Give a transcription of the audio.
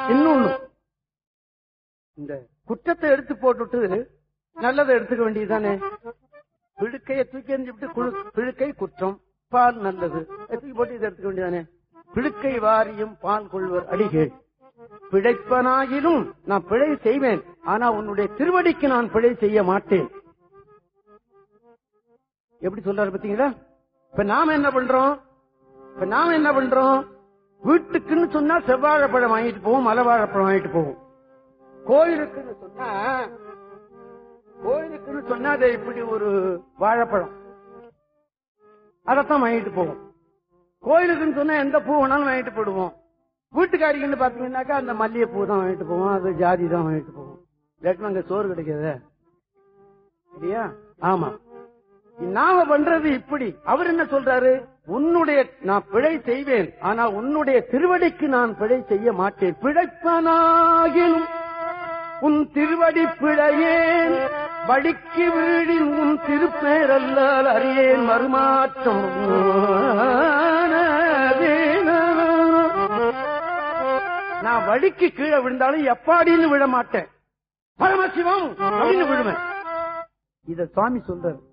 இன்னொன்னு இந்த குற்றத்தை எடுத்து போட்டுட்டு நல்லதை எடுத்துக்க வேண்டியதுதானே பிழுக்கைய தூக்கி எறிஞ்சுட்டு குழு- பிழுக்கை குற்றம் பால் நல்லது அதை தூக்கி போட்டு இதை எடுத்துக்க வேண்டியதானே பிழுக்கை வாரியும் பால் கொள்வர் அடிகள் பிழைப்பனாயினும் நான் பிழை செய்வேன் ஆனா உன்னுடைய திருவடிக்கு நான் பிழை செய்ய மாட்டேன் எப்படி சொல்றாரு பாத்தீங்களா இப்ப நாம என்ன பண்றோம் இப்ப நாம என்ன பண்றோம் வீட்டுக்குன்னு சொன்னா செவ்வாழைப்பழம் வாங்கிட்டு போவோம் மலவாழைப்பழம் வாங்கிட்டு போவோம் கோயிலுக்குன்னு சொன்னா கோயிலுக்குன்னு சொன்னா அது இப்படி ஒரு வாழைப்பழம் அதத்தான் வாங்கிட்டு போவோம் கோயிலுக்குன்னு சொன்னா எந்த பூ வேணாலும் வாங்கிட்டு போடுவோம் வீட்டுக்காரிக்குன்னு பாத்தீங்கன்னாக்கா அந்த மல்லிகை பூ தான் வாங்கிட்டு போவோம் அது ஜாதி தான் வாங்கிட்டு போவோம் இல்லாட்டி அங்க சோறு கிடைக்காதே இல்லையா ஆமா நாம பண்றது இப்படி அவர் என்ன சொல்றாரு உன்னுடைய நான் பிழை செய்வேன் ஆனா உன்னுடைய திருவடிக்கு நான் பிழை செய்ய மாட்டேன் பிழைப்பனாகிலும் உன் திருவடி பிழையேன் வடிக்கு வீழின் உன் திருப்பேரல்லால் அறியேன் மறுமாற்றம் நான் வடிக்கு கீழே விழுந்தாலும் எப்பாடின்னு விழ மாட்டேன் பரமசிவம் அப்படின்னு விழுவேன் இத சுவாமி சொல்றாரு